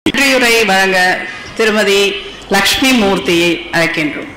நன்றியுரை வழங்க திருமதி லக்ஷ்மி மூர்த்தியை அழைக்கின்றோம்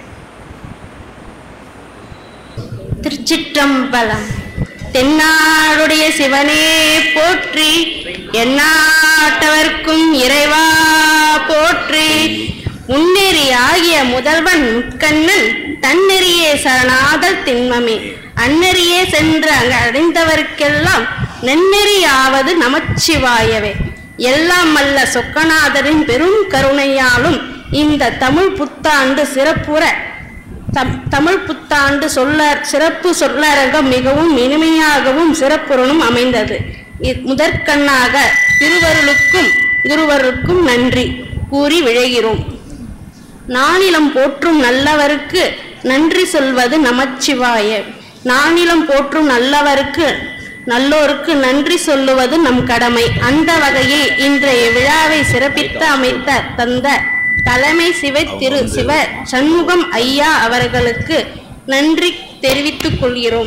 திருச்சிற்றம்பலம் தென்னாடுடைய சிவனே போற்றி எந்நாட்டவர்க்கும் இறைவா போற்றி முன்னேறி ஆகிய முதல்வன் முக்கண்ணன் தன்னெறியே சரணாதல் திண்மமே அந்நெறியே சென்று அங்கு அடைந்தவர்க்கெல்லாம் நென்னெறியாவது நமச்சிவாயவே எல்லாம் அல்ல சொக்கநாதரின் பெரும் கருணையாலும் இந்த தமிழ் புத்தாண்டு சிறப்புற தம்- தமிழ் புத்தாண்டு சொல்ல சிறப்பு சொல்லரங்கம் மிகவும் இனிமையாகவும் சிறப்புறனும் அமைந்தது இ- முதற்கண்ணாக திருவருளுக்கும் குருவருக்கும் நன்றி கூறி விழைகிறோம் நானிலம் போற்றும் நல்லவருக்கு நன்றி சொல்வது நமச்சிவாய நானிலம் போற்றும் நல்லவருக்கு நல்லோருக்கு நன்றி சொல்லுவது நம் கடமை அந்த வகையில் இன்றைய விழாவை சிறப்பித்து அமைத்த தந்த தலைமை சிவ திரு சிவ சண்முகம் ஐயா அவர்களுக்கு நன்றி தெரிவித்துக் கொள்கிறோம்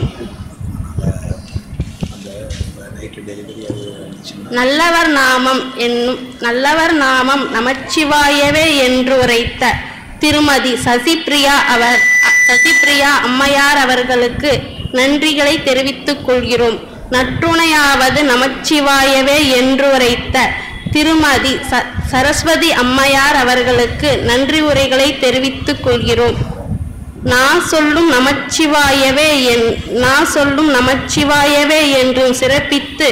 நல்லவர் நாமம் என்னும் நல்லவர் நாமம் நமச்சிவாயவே என்று உரைத்த திருமதி சசிபிரியா அவர் சசிபிரியா அம்மையார் அவர்களுக்கு நன்றிகளை தெரிவித்துக் கொள்கிறோம் நற்றுணையாவது நமச்சிவாயவே என்று உரைத்த திருமதி ச சரஸ்வதி அம்மையார் அவர்களுக்கு நன்றி உரைகளை தெரிவித்துக் கொள்கிறோம் நான் சொல்லும் நமச்சிவாயவே என் நான் சொல்லும் நமச்சிவாயவே என்றும் சிறப்பித்து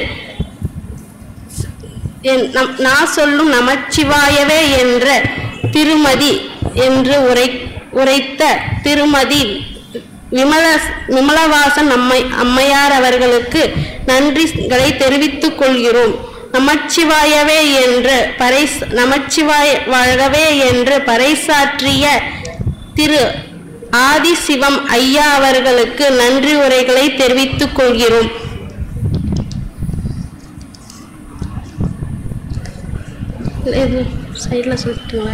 என் நம்- நான் சொல்லும் நமச்சிவாயவே என்ற திருமதி என்று உரை உரைத்த திருமதி விமல விமலவாசன் அம்மை அம்மையார் அவர்களுக்கு நன்றிகளை தெரிவித்துக் கொள்கிறோம் நமச்சிவாயவே என்று பறைஸ் நமச்சிவாய வாழ்கவே என்று பறைசாற்றிய திரு ஆதிசிவம் ஐயா அவர்களுக்கு நன்றி உரைகளை தெரிவித்துக் கொள்கிறோம் இது சைடில் சொல்லிட்டுங்க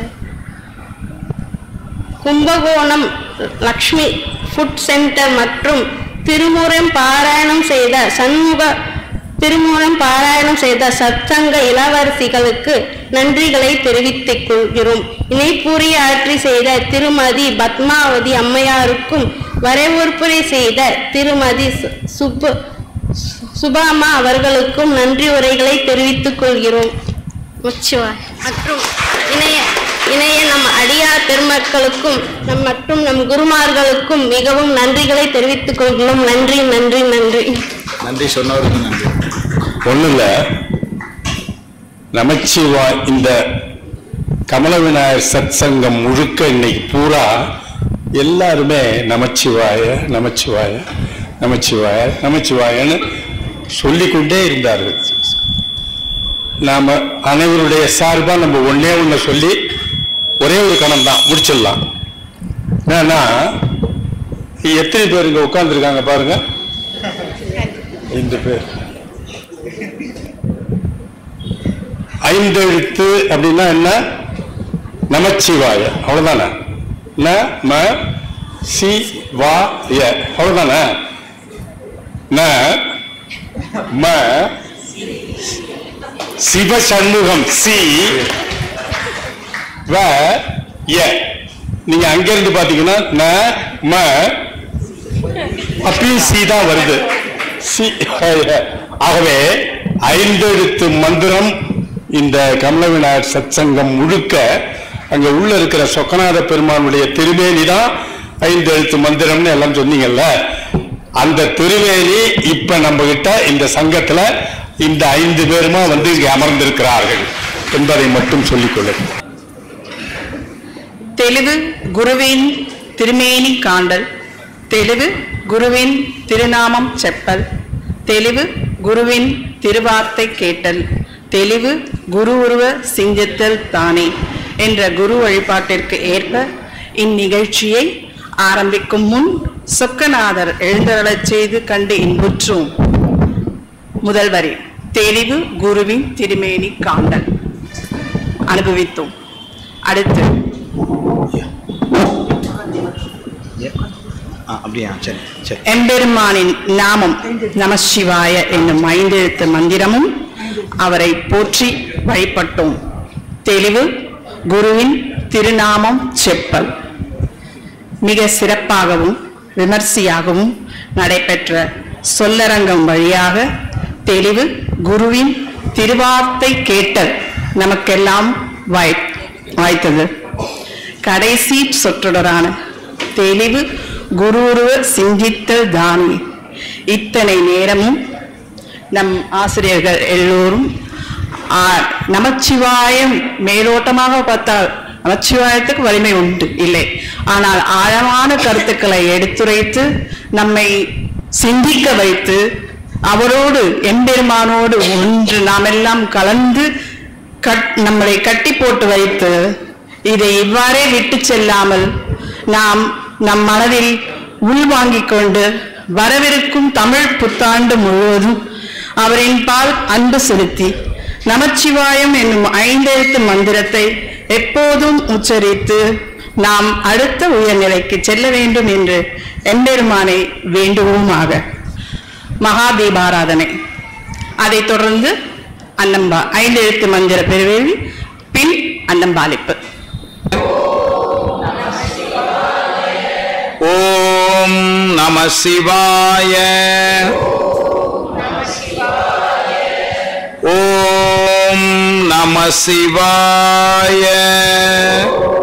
கும்பகோணம் லக்ஷ்மி ஃபுட் சென்டர் மற்றும் திருமுறம் பாராயணம் செய்த சண்முக திருமுறம் பாராயணம் செய்த சத்சங்க இளவரசிகளுக்கு நன்றிகளை தெரிவித்துக் கொள்கிறோம் இணைப்பூரி ஆற்றி செய்த திருமதி பத்மாவதி அம்மையாருக்கும் வரவேற்புரை செய்த திருமதி சு- சுப்பு சுபாமா அவர்களுக்கும் நன்றி உரைகளை தெரிவித்துக் கொள்கிறோம் முச்சுவாய் மற்றும் இணைய இணைய நம் அடியார் பெருமக்களுக்கும் நம் மற்றும் நம் குருமார்களுக்கும் மிகவும் நன்றிகளை தெரிவித்துக் கொள்கிறோம் நன்றி நன்றி நன்றி நன்றி சொன்னவருக்கு நன்றி ஒன்றும் இல்லை நமச்சிவா இந்த கமல விநாயகர் சத் சங்கம் முழுக்க இன்னைக்கு பூரா எல்லாருமே நமச்சிவாய நமச்சிவாய நமச்சிவாய நமச்சிவாயன்னு சொல்லிக்கொண்டே இருந்தார்கள் நாம அனைவருடைய சார்பா நம்ம ஒண்ணே ஒண்ணு சொல்லி ஒரே ஒரு கணம் தான் முடிச்சிடலாம் என்னன்னா எத்தனை பேர் இங்க உட்கார்ந்துருக்காங்க பாருங்க ஐந்து பேர் ஐந்தெழுத்து அப்படின்னா என்ன நமச்சிவாய அவ்வளவுதானே ந ம சி வா ய அவ்வளவுதானே ந ம சிவ சண்முகம் சி வ ய நீங்க அங்கிருந்து பாத்தீங்கன்னா ந ம அப்பயும் சி தான் வருது சி ஆகவே ஐந்தெழுத்து மந்திரம் இந்த கமல விநாயகர் சத்சங்கம் முழுக்க அங்க உள்ள இருக்கிற சொக்கநாத பெருமானுடைய திருமேனி தான் ஐந்தெழுத்து மந்திரம்னு எல்லாம் சொன்னீங்கல்ல அந்த திருமேனி இப்ப நம்ம கிட்ட இந்த சங்கத்துல இந்த ஐந்து பேருமா வந்து இங்க அமர்ந்திருக்கிறார்கள் என்பதை மட்டும் சொல்லிக்கொள்ளுங்கள் தெளிவு குருவின் திருமேனி காண்டல் தெளிவு குருவின் திருநாமம் செப்பல் தெளிவு குருவின் திருவார்த்தை கேட்டல் தெளிவு குரு உருவ சிந்தித்தல் தானே என்ற குரு வழிபாட்டிற்கு ஏற்ப இந்நிகழ்ச்சியை ஆரம்பிக்கும் முன் சொக்கநாதர் எழுந்தருளச் செய்து கண்டு இன்புற்றோம் முதல் வரி தெளிவு குருவின் திருமேனி காண்டல் அனுபவித்தோம் அடுத்து ஆ அப்படியா சரி சரி எம்பெருமானின் நாமம் நமசிவாய என்னும் ஐந்தெழுத்து மந்திரமும் அவரை போற்றி வழிபட்டோம் தெளிவு குருவின் திருநாமம் செப்பல் மிக சிறப்பாகவும் விமர்சையாகவும் நடைபெற்ற சொல்லரங்கம் வழியாக தெளிவு குருவின் திருவார்த்தை கேட்டல் நமக்கெல்லாம் வாய் வாய்த்தது கடைசி சொற்றொடரான தெளிவு குருவுருவ சிந்தித்தல் தானே இத்தனை நேரமும் நம் ஆசிரியர்கள் எல்லோரும் ஆ, நமச்சிவாயம் மேலோட்டமாக பார்த்தால் நமச்சிவாயத்துக்கு வலிமை உண்டு இல்லை ஆனால் ஆழமான கருத்துக்களை எடுத்துரைத்து நம்மை சிந்திக்க வைத்து அவரோடு எம்பெருமானோடு ஒன்று நாமெல்லாம் கலந்து கட் நம்மளை கட்டி போட்டு வைத்து இதை இவ்வாறே விட்டு செல்லாமல் நாம் நம் மனதில் உள்வாங்கிக் கொண்டு வரவிருக்கும் தமிழ் புத்தாண்டு முழுவதும் அவரின் பால் அன்பு செலுத்தி நமச்சிவாயம் என்னும் ஐந்தெழுத்து மந்திரத்தை எப்போதும் உச்சரித்து நாம் அடுத்த உயர்நிலைக்கு செல்ல வேண்டும் என்று எம்பெருமானை வேண்டுவோமாக மகா தீபாராதனை அதைத் தொடர்ந்து அன்னம்பா ஐந்தெழுத்து மந்திர பெருவேவி பின் அன்னம்பாலிப்பு ஓம் நம சிவாய ஓம் நம சிவாய